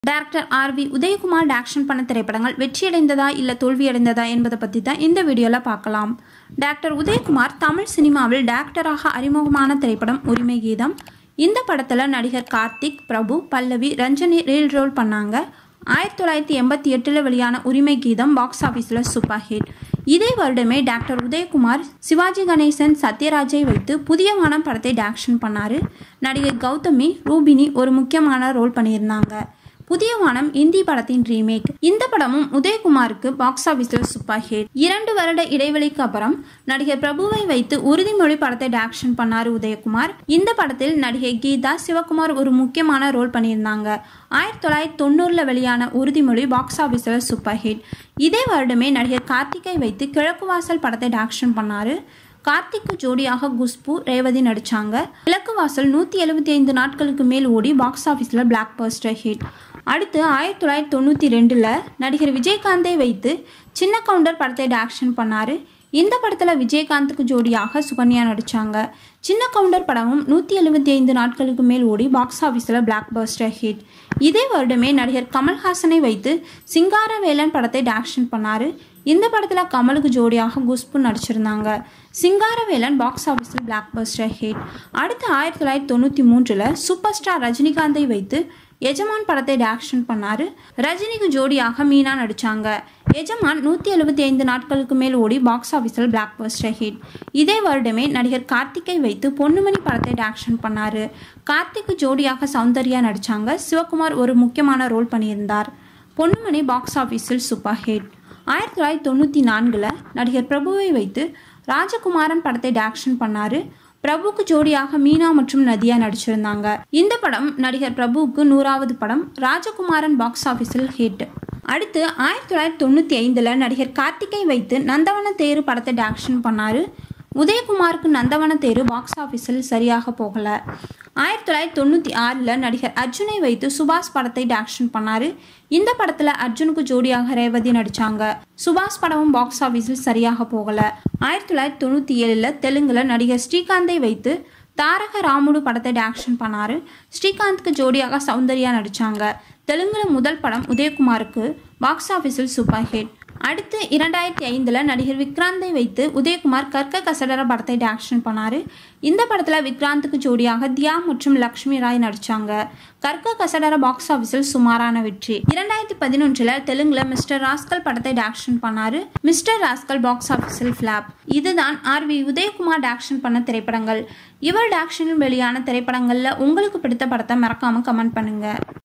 director R V Udhayakumar direction பண்ண திரைப்படங்கள் வெற்றியடைந்ததா இல்லை தோல்வியடைந்ததா என்பதை பற்றி தான் இந்த வீடியோவில் பார்க்கலாம் டாக்டர் உதயகுமார் தமிழ் சினிமாவில் டைரக்டராக அறிமுகமான திரைப்படம் உரிமை கீதம் இந்த படத்தில் நடிகர் கார்த்திக் பிரபு பல்லவி ரஞ்சனி ரீல் ரோல் பண்ணாங்க ஆயிரத்தி தொள்ளாயிரத்தி எண்பத்தி எட்டில் வெளியான உரிமை கீதம் பாக்ஸ் ஆஃபீஸில் சூப்பர் ஹிட் இதே வருடமே டாக்டர் உதயகுமார் சிவாஜி கணேசன் சத்யராஜை வைத்து புதிய வானம் படத்தை டைரக்ஷன் பண்ணார் நடிகை கௌதமி ரூபினி ஒரு முக்கியமான ரோல் பண்ணியிருந்தாங்க புதிய வானம் இந்தி படத்தின் ரீமேக் இந்த படமும் உதயகுமாருக்கு பாக்ஸ் ஆபீஸில் சூப்பர் ஹிட் இரண்டு வருட இடைவெளிக்கு அப்புறம் நடிகர் பிரபுவை வைத்து உறுதிமொழி படத்தை டைரக்ஷன் பண்ணார் உதயகுமார் இந்த படத்தில் நடிகை கீதா சிவகுமார் ஒரு முக்கியமான ரோல் பண்ணியிருந்தாங்க ஆயிரத்தி தொள்ளாயிரத்தி தொண்ணூறில் வெளியான உறுதிமொழி பாக்ஸ் ஆபீஸில் சூப்பர் ஹிட் இதே வருடமே நடிகர் கார்த்திகை வைத்து கிழக்கு வாசல் படத்தை டைரக்ஷன் பண்ணார் கார்த்திக்கு ஜோடியாக குஷ்பு ரேவதி நடிச்சாங்க கிழக்கு வாசல் நூற்றி எழுபத்தி ஐந்து நாட்களுக்கு மேல் ஓடி பாக்ஸ் ஆஃபீஸில் பிளாக் பஸ்டர் ஹிட் அடுத்து ஆயிரத்தி தொள்ளாயிரத்தி தொண்ணூற்றி ரெண்டில் நடிகர் விஜயகாந்தை வைத்து சின்ன கவுண்டர் படத்தை டைரக்ஷன் பண்ணார் இந்த படத்தில் விஜயகாந்துக்கு ஜோடியாக சுகன்யா நடித்தாங்க சின்ன கவுண்டர் படமும் நூற்றி எழுபத்தி ஐந்து நாட்களுக்கு மேல் ஓடி பாக்ஸ் ஆஃபீஸில் பிளாக் பஸ்டர் ஹிட் இதே வருடமே நடிகர் கமல்ஹாசனை வைத்து சிங்காரவேலன் படத்தை டைரக்ஷன் பண்ணார் இந்த படத்தில் கமலுக்கு ஜோடியாக குஷ்பு நடிச்சிருந்தாங்க சிங்காரவேலன் பாக்ஸ் ஆஃபீஸில் பிளாக் பஸ்டர் ஹிட் அடுத்து ஆயிரத்தி தொள்ளாயிரத்தி தொண்ணூற்றி மூன்றில் சூப்பர் ஸ்டார் ரஜினிகாந்தை வைத்து எஜமான் படத்தை டைரக்ஷன் பண்ணார் ரஜினிக்கு ஜோடியாக மீனா நடித்தாங்க எஜமான் நூற்றி எழுபத்தி ஐந்து நாட்களுக்கு மேல் ஓடி பாக்ஸ் ஆஃபீஸில் பிளாக் பஸ்டர் ஹிட் இதே வருடமே நடிகர் கார்த்திக்கை வைத்து பொன்னுமணி படத்தை டைரக்ஷன் பண்ணார் கார்த்திக்கு ஜோடியாக சௌந்தர்யா நடித்தாங்க சிவகுமார் ஒரு முக்கியமான ரோல் பண்ணியிருந்தார் பொன்னுமணி பாக்ஸ் ஆஃபீஸில் சூப்பர் ஹிட் ஆயிரத்தி தொள்ளாயிரத்தி தொண்ணூற்றி நான்கில் நடிகர் பிரபுவை வைத்து ராஜகுமாரன் படத்தை டைரக்ஷன் பண்ணார் பிரபுக்கு ஜோடியாக மீனா மற்றும் நதியா நடிச்சிருந்தாங்க இந்த படம் நடிகர் பிரபுவுக்கு நூறாவது படம் ராஜகுமாரன் பாக்ஸ் ஆஃபீஸில் ஹிட் அடுத்து ஆயிரத்தி தொள்ளாயிரத்தி தொண்ணூற்றி ஐந்தில் நடிகர் கார்த்திகை வைத்து நந்தவன தேரு படத்தை டைரக்ஷன் பண்ணார் உதயகுமாருக்கு நந்தவன தேரு பாக்ஸ் ஆஃபீஸில் சரியாக போகலை ஆயிரத்தி தொள்ளாயிரத்தி தொண்ணூற்றி ஆறில் நடிகர் அர்ஜுனை வைத்து சுபாஷ் படத்தை டைரக்ஷன் பண்ணார் இந்த படத்தில் அர்ஜுனுக்கு ஜோடியாக ரேவதி நடித்தாங்க சுபாஷ் படமும் பாக்ஸ் ஆஃபீஸில் சரியாக போகலை ஆயிரத்தி தொள்ளாயிரத்தி தொண்ணூற்றி ஏழில் தெலுங்கில் நடிகர் ஸ்ரீகாந்தை வைத்து தாரக ராமுடு படத்தை டைரக்ஷன் பண்ணார் ஸ்ரீகாந்த்க்கு ஜோடியாக சௌந்தர்யா நடித்தாங்க தெலுங்குல முதல் படம் உதயகுமாருக்கு பாக்ஸ் ஆஃபீஸில் சூப்பர் ஹிட் அடுத்து இரண்டாயிரத்தி ஐந்தில் நடிகர் விக்ராந்தை வைத்து உதயகுமார் கற்க கசடர படத்தை டைரக்ஷன் பண்ணார் இந்த படத்தில் விக்ராந்துக்கு ஜோடியாக தியா மற்றும் லக்ஷ்மி ராய் நடித்தாங்க கற்க கசடர பாக்ஸ் ஆஃபீஸில் சுமாரான வெற்றி இரண்டாயிரத்தி பதினொன்றில் தெலுங்குல மிஸ்டர் ராஸ்கல் படத்தை டைரக்ஷன் பண்ணார் மிஸ்டர் ராஸ்கல் பாக்ஸ் ஆஃபீஸில் ஃப்ளாப் இதுதான் ஆர் வி உதயகுமார் டைரக்ஷன் பண்ண திரைப்படங்கள் இவர் டைரக்ஷனில் வெளியான திரைப்படங்களில் உங்களுக்கு பிடித்த படத்தை மறக்காமல் கமெண்ட் பண்ணுங்கள்